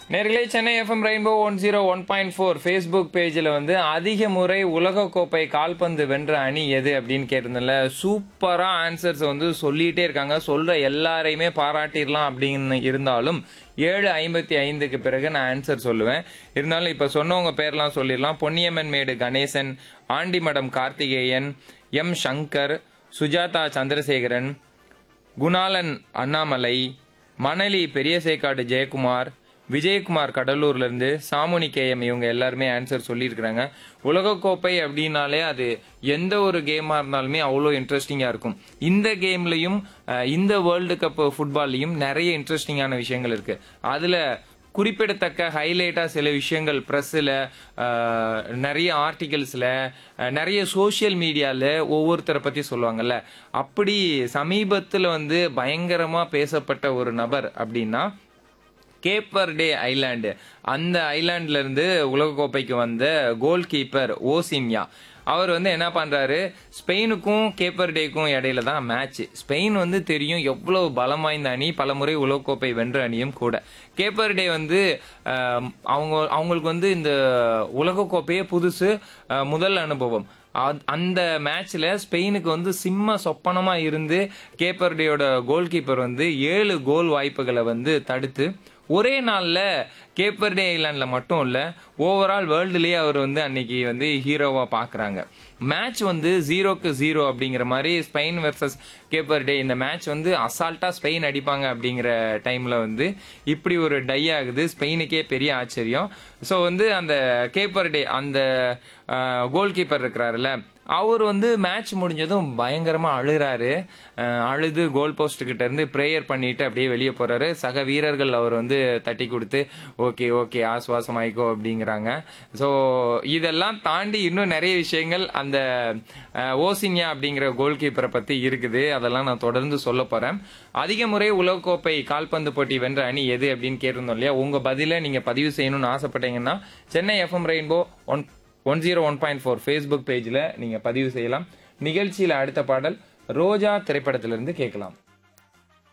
நேர்களே Chennai FM rainbow one zero one point four Facebook பேஜில் வந்து அதிக முறை உலகக்கோப்பை கால்பந்து வென்ற அணி எது அப்படின்னு கேட்டிருந்தல சூப்பராக ஆன்சர்ஸ் வந்து சொல்லிகிட்டே இருக்காங்க சொல்கிற எல்லாரையுமே பாராட்டிடலாம் அப்படின்னு இருந்தாலும் ஏழு ஐம்பத்தி ஐந்துக்கு பிறகு நான் ஆன்சர் சொல்லுவேன் இருந்தாலும் இப்போ சொன்னவங்க பேர்லாம் சொல்லிடலாம் பொன்னியம்மன் மேடு கணேசன் ஆண்டிமடம் கார்த்திகேயன் எம் சங்கர் சுஜாதா சந்திரசேகரன் குணாலன் அண்ணாமலை மணலி பெரியசேக்காடு ஜெயக்குமார் விஜயகுமார் கடலூர்ல இருந்து சாமுனி கேஎம் இவங்க எல்லாருமே ஆன்சர் சொல்லியிருக்கிறாங்க உலகக்கோப்பை அப்படின்னாலே அது எந்த ஒரு கேமா இருந்தாலுமே அவ்வளோ இன்ட்ரெஸ்டிங்கா இருக்கும் இந்த கேம்லயும் அஹ், இந்த வேர்ல்டு கப் ஃபுட்பால்லையும் நிறைய இன்ட்ரெஸ்டிங்கான விஷயங்கள் இருக்கு அதுல குறிப்பிடத்தக்க ஹைலைட்டா சில விஷயங்கள் ப்ரெஸ்ஸில் நிறைய ஆர்டிகல்ஸில் நிறைய சோஷியல் மீடியாவில் ஒவ்வொருத்தரை பற்றி சொல்லுவாங்கல்ல அப்படி சமீபத்தில் வந்து பயங்கரமாக பேசப்பட்ட ஒரு நபர் அப்படின்னா கேப்பர் டே ஐலாண்டு அந்த ஐலாண்ட்ல இருந்து உலகக்கோப்பைக்கு வந்த கோல் கீப்பர் ஓசின்யா அவர் வந்து என்ன பண்றாரு ஸ்பெயினுக்கும் கேப்பர் டேக்கும் இடையில தான் மேட்ச் ஸ்பெயின் வந்து தெரியும் எவ்வளவு பலம் வாய்ந்த அணி பலமுறை உலகக்கோப்பை வென்ற அணியும் கூட கேப்பர் டே வந்து ஆஹ், அவங்க அவங்களுக்கு வந்து இந்த உலகக்கோப்பையே புதுசு ஆஹ், முதல் அனுபவம் அத்- அந்த மேட்ச்ல ஸ்பெயினுக்கு வந்து சிம்ம சொப்பனமா இருந்து கேப்பர்டேயோட கோல் கீப்பர் வந்து ஏழு கோல் வாய்ப்புகளை வந்து தடுத்து ஒரே நாள்ல கேப்பர்டே ஐலாண்ட்ல மட்டும் இல்ல ஓவரால் வேர்ல்டுலயே அவர் வந்து அன்னைக்கு வந்து ஹீரோவா பாக்குறாங்க மேட்ச் வந்து ஜீரோக்கு ஜீரோ அப்படிங்கிற மாதிரி ஸ்பெயின் வெர்சஸ் கேப்பர்டே இந்த மேட்ச் வந்து அசால்ட்டா ஸ்பெயின் அடிப்பாங்க அப்படிங்கிற டைம்ல வந்து இப்படி ஒரு டை ஆகுது ஸ்பெயினுக்கே பெரிய ஆச்சரியம் ஸோ வந்து அந்த கேப்பர்டே அந்த கோல் கீப்பர் இருக்கிறாருல்ல அவர் வந்து மேட்ச் முடிஞ்சதும் பயங்கரமா அழுறாரு அஹ் அழுது கோல் போஸ்ட் கிட்ட இருந்து ப்ரேயர் பண்ணிட்டு அப்படியே வெளியே போறாரு சக வீரர்கள் அவர் வந்து தட்டி கொடுத்து ஓகே ஓகே ஆசுவாசமாயிக்கோ அப்படிங்கிறாங்க ஸோ இதெல்லாம் தாண்டி இன்னும் நிறைய விஷயங்கள் அந்த அஹ், ஓசின்யா அப்படிங்கிற கோல் கீப்பரை பத்தி இருக்குது அதெல்லாம் நான் தொடர்ந்து சொல்ல போறேன் அதிக முறை உலகக்கோப்பை கால்பந்து போட்டி வென்ற அணி எது அப்படின்னு கேட்டிருந்தோம் இல்லையா உங்க பதில நீங்க பதிவு செய்யணும்னு ஆசைப்பட்டீங்கன்னா Chennai FM rainbow one one zero one point four Facebook பேஜில் நீங்கள் பதிவு செய்யலாம் நிகழ்ச்சியில் அடுத்த பாடல் ரோஜா திரைப்படத்திலிருந்து கேட்கலாம்